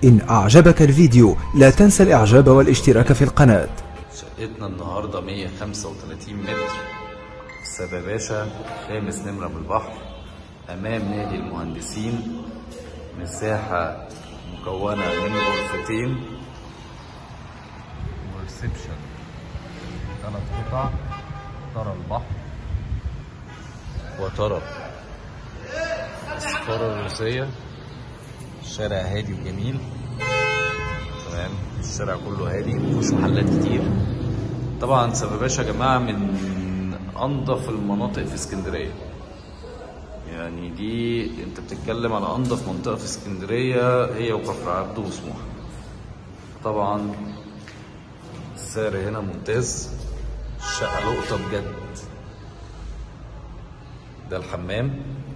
إن أعجبك الفيديو لا تنسى الإعجاب والاشتراك في القناة شقتنا النهارده 135 متر سباباشا خامس نمرة من البحر أمام نادي المهندسين مساحة مكونة من غرفتين وريسبشن ثلاث قطع ترى البحر وترى الصخرة الروسية شارع هادي وجميل تمام الشارع كله هادي مفيهوش محلات كتير طبعا سباباشا يا جماعه من انظف المناطق في اسكندريه يعني دي انت بتتكلم على انظف منطقه في اسكندريه هي وكفر عبده وسموحه طبعا السعر هنا ممتاز الشقه لقطه بجد ده الحمام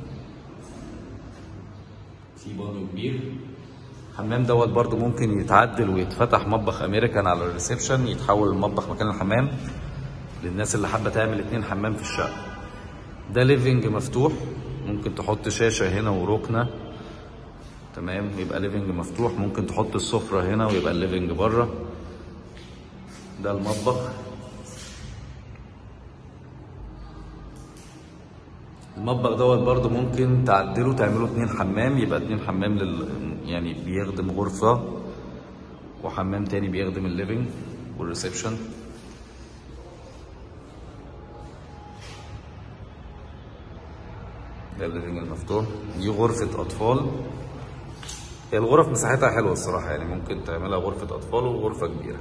في بانيو كبير الحمام دوت برضو ممكن يتعدل ويتفتح مطبخ امريكان على الريسبشن يتحول المطبخ مكان الحمام للناس اللي حابه تعمل اتنين حمام في الشقه ده ليفنج مفتوح ممكن تحط شاشه هنا وركنه تمام يبقى ليفنج مفتوح ممكن تحط السفره هنا ويبقى الليفنج بره ده المطبخ المطبخ دوت برضو ممكن تعدله تعمله اتنين حمام يبقى اتنين حمام لل يعني بيخدم غرفة وحمام تاني بيخدم الليفينج والريسبشن ده الليفينج المفتوح دي غرفة أطفال هي الغرف مساحتها حلوة الصراحة يعني ممكن تعملها غرفة أطفال وغرفة كبيرة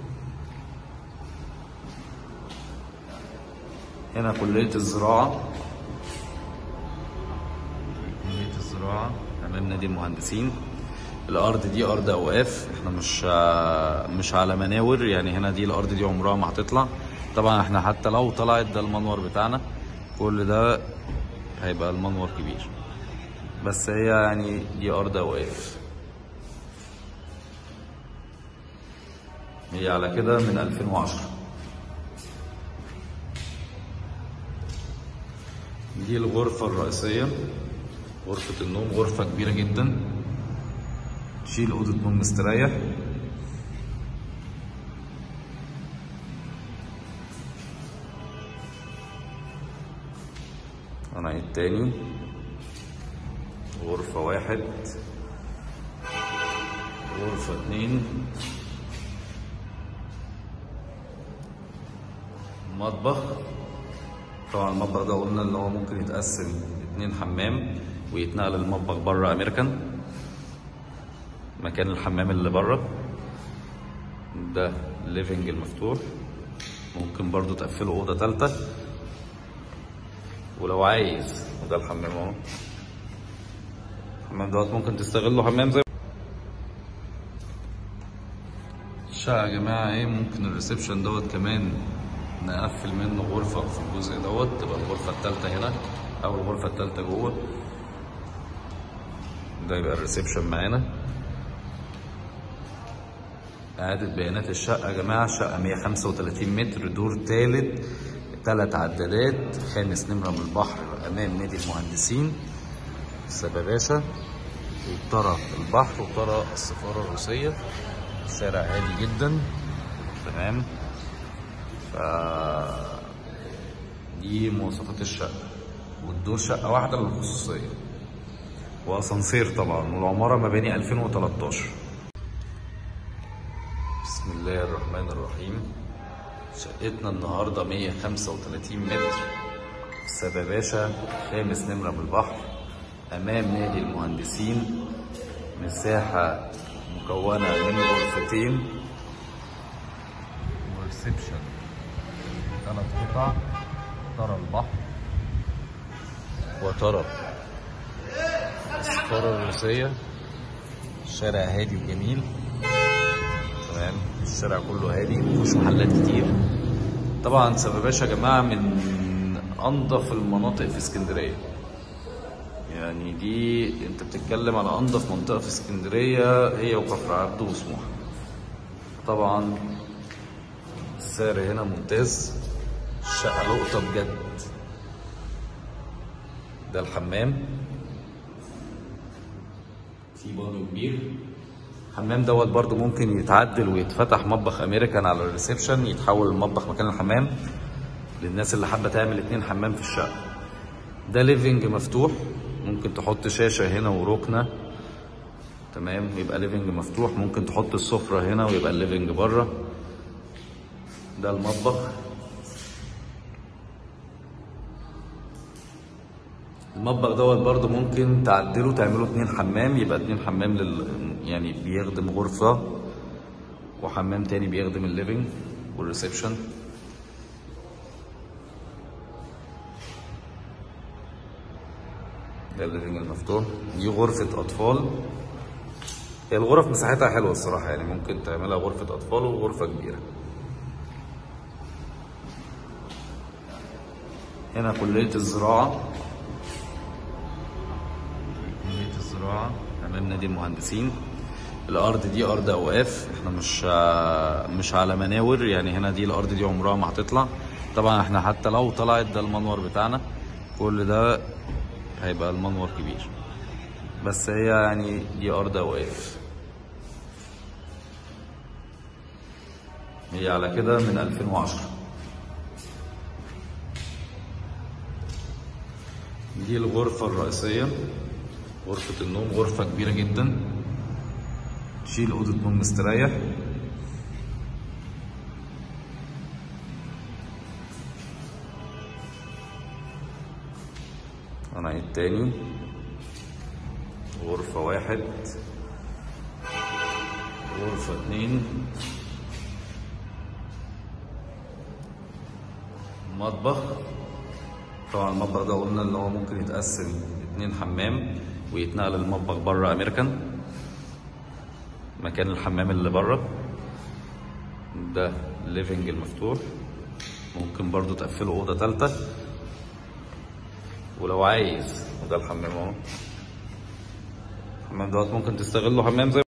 هنا كلية الزراعة كلية الزراعة أمام نادي المهندسين الأرض دي أرض أوقاف إحنا مش مش على مناور يعني هنا دي الأرض دي عمرها ما هتطلع طبعا إحنا حتى لو طلعت ده المنور بتاعنا كل ده هيبقى المنور كبير بس هي يعني دي أرض أوقاف هي على كده من 2010 دي الغرفة الرئيسية غرفة النوم غرفة كبيرة جدا تشيل أوضة نوم مستريح هنعيد تاني غرفة واحد غرفة اتنين مطبخ طبعا المطبخ ده قلنا ان هو ممكن يتقسم اتنين حمام ويتنقل المطبخ بره امريكان مكان الحمام اللي بره ده الليفنج المفتوح ممكن برضو تقفله اوضه تالته ولو عايز وده الحمام اهو الحمام دوت ممكن تستغله حمام زي الشقة يا جماعة ايه ممكن الريسبشن دوت كمان نقفل منه غرفة في الجزء دوت تبقى الغرفة التالتة هنا أو الغرفة التالتة جوه ده يبقى الريسبشن معانا إعادة بيانات الشقة يا جماعة الشقة 135 متر دور تالت تلات عدادات خامس نمرة من البحر أمام نادي المهندسين سباباشا وترى البحر وترى السفارة الروسية شارع هادي جدا تمام ف دي مواصفات الشقة والدور شقة واحدة للخصوصية وأسانسير طبعا والعمارة مباني 2013 بسم الله الرحمن الرحيم شقتنا النهاردة 135 متر سباباشا خامس نمرة من البحر أمام نادي المهندسين مساحة مكونة من غرفتين وريسبشن ثلاث قطع ترى البحر وترى الصخرة الروسية شارع هادي وجميل تمام الشارع كله هادي مفيهوش محلات كتير طبعا سباباشا يا جماعة من أنظف المناطق في اسكندرية يعني دي انت بتتكلم على أنظف منطقة في اسكندرية هي وكفر عبده وسموحة طبعا السعر هنا ممتاز الشقة لقطة بجد ده الحمام في بانيو كبير الحمام دوت برضو ممكن يتعدل ويتفتح مطبخ امريكان على الريسبشن يتحول المطبخ مكان الحمام للناس اللي حابه تعمل اتنين حمام في الشقه ده ليفنج مفتوح ممكن تحط شاشه هنا وركنه تمام يبقى ليفنج مفتوح ممكن تحط السفره هنا ويبقى الليفنج بره ده المطبخ المطبخ دوت برضو ممكن تعدله تعمله اتنين حمام يبقى اتنين حمام لل يعني بيخدم غرفة وحمام تاني بيخدم الليفينج والريسبشن ده الليفينج المفتوح دي غرفة أطفال هي الغرف مساحتها حلوة الصراحة يعني ممكن تعملها غرفة أطفال وغرفة كبيرة هنا كلية الزراعة كلية الزراعة أمام نادي المهندسين الأرض دي أرض أوقاف احنا مش مش على مناور يعني هنا دي الأرض دي عمرها ما هتطلع طبعا احنا حتى لو طلعت ده المنور بتاعنا كل ده هيبقى المنور كبير بس هي يعني دي أرض أوقاف هي على كده من 2010 دي الغرفة الرئيسية غرفة النوم غرفة كبيرة جدا تشيل أوضة نوم مستريح هنعيد تاني غرفة واحد غرفة اتنين مطبخ طبعا المطبخ ده قلنا ان هو ممكن يتقسم اتنين حمام ويتنقل المطبخ بره امريكان مكان الحمام اللي بره ده الليفنج المفتوح ممكن برضو تقفله اوضه تالته ولو عايز وده الحمام اهو الحمام دوت ممكن تستغله حمام زي